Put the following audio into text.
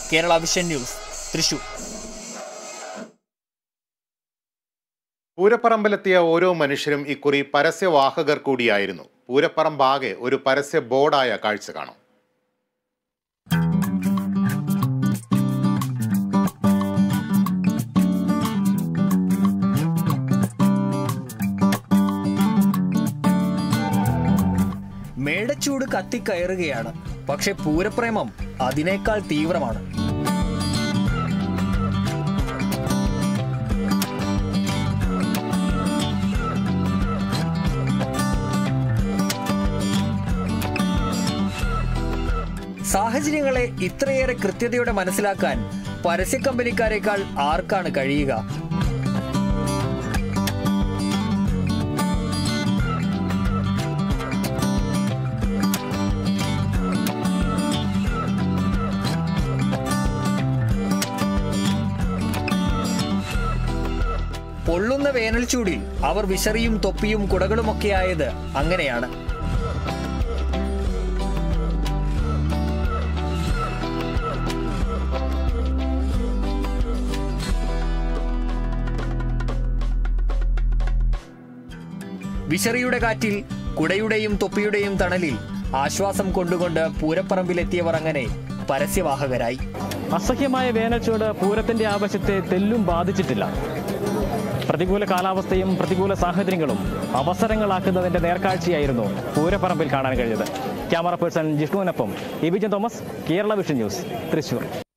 Kerala vision news Thrissur പൂരപ്പറമ്പിലെത്തിയ ഓരോ മനുഷ്യരും ഇക്കുറി പരസ്യവാഹകർ കൂടിയായിരുന്നു പൂരപ്പറമ്പാകെ ഒരു പരസ്യ ബോർഡായ കാഴ്ച കാണും മേടച്ചൂട് കത്തിക്കയറുകയാണ് പക്ഷെ പൂരപ്രേമം അതിനേക്കാൾ തീവ്രമാണ് സാഹചര്യങ്ങളെ ഇത്രയേറെ കൃത്യതയോടെ മനസ്സിലാക്കാൻ പരസ്യ കമ്പനിക്കാരെക്കാൾ ആർക്കാണ് കഴിയുക പൊള്ളുന്ന വേനൽ ചൂടിൽ അവർ വിശറിയും തൊപ്പിയും കുടകളുമൊക്കെ ആയത് അങ്ങനെയാണ് വിശറിയുടെ കാറ്റിൽ കുടയുടെയും തൊപ്പിയുടെയും തണലിൽ ആശ്വാസം കൊണ്ടുകൊണ്ട് പൂരപ്പറമ്പിലെത്തിയവർ അങ്ങനെ പരസ്യവാഹകരായി അസഹ്യമായ വേനൽച്ചൂട് പൂരത്തിന്റെ ആവശ്യത്തെ തെല്ലും ബാധിച്ചിട്ടില്ല പ്രതികൂല കാലാവസ്ഥയും പ്രതികൂല സാഹചര്യങ്ങളും അവസരങ്ങളാക്കുന്നതിന്റെ നേർക്കാഴ്ചയായിരുന്നു പൂരപ്പറമ്പിൽ കാണാൻ കഴിഞ്ഞത് ക്യാമറ പേഴ്സൺ ജിഷ്ണുവിനൊപ്പം Ebijan Thomas Kerala vision news Thrissur